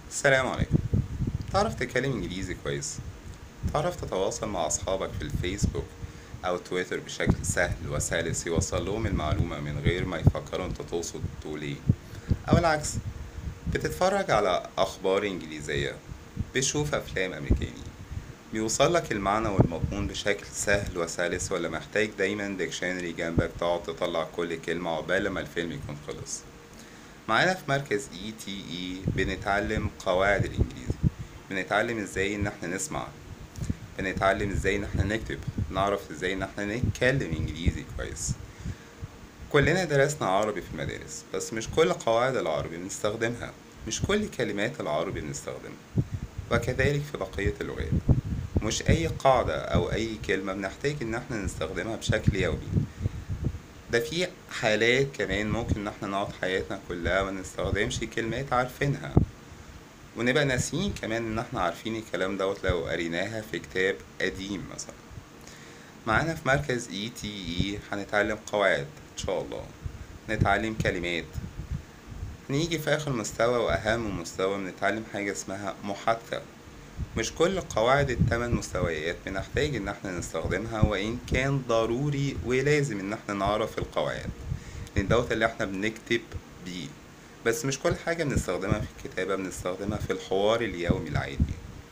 السلام عليكم تعرف تتكلم انجليزي كويس تعرف تتواصل مع اصحابك في الفيسبوك او تويتر بشكل سهل وسلس يوصل لهم المعلومة من غير ما يفكروا انت تقصد تقول ايه او العكس بتتفرج على اخبار انجليزية بتشوف افلام امريكاني بيوصل لك المعنى والمضمون بشكل سهل وسلس ولا محتاج دايما ديكشنري جنبك تقعد تطلع كل كلمة عقبال ما الفيلم يكون خلص معانا في مركز اي تي اي بنتعلم قواعد الانجليزي بنتعلم ازاي ان احنا نسمع بنتعلم ازاي ان احنا نكتب نعرف ازاي ان احنا نتكلم انجليزي كويس كلنا درسنا عربي في المدارس بس مش كل قواعد العربي بنستخدمها مش كل كلمات العربي بنستخدمها وكذلك في بقية اللغات مش اي قاعدة او اي كلمة بنحتاج ان احنا نستخدمها بشكل يومي ده في حالات كمان ممكن ان احنا نقعد حياتنا كلها ما نستخدمش كلمات عارفينها ونبقى ناسيين كمان ان احنا عارفين الكلام دوت لو قريناها في كتاب قديم مثلا معانا في مركز اي تي اي هنتعلم قواعد ان شاء الله نتعلم كلمات نيجي في اخر مستوى واهم مستوى بنتعلم حاجة اسمها محادثة مش كل قواعد التمن مستويات بنحتاج ان احنا نستخدمها وان كان ضروري ولازم ان احنا نعرف القواعد لان دوت اللي احنا بنكتب بيه بس مش كل حاجة بنستخدمها في الكتابة بنستخدمها في الحوار اليومي العادي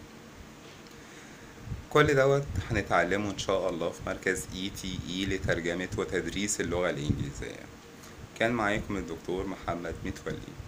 كل دوت هنتعلمه ان شاء الله في مركز اي تي اي لترجمة وتدريس اللغة الانجليزية كان معاكم الدكتور محمد متولي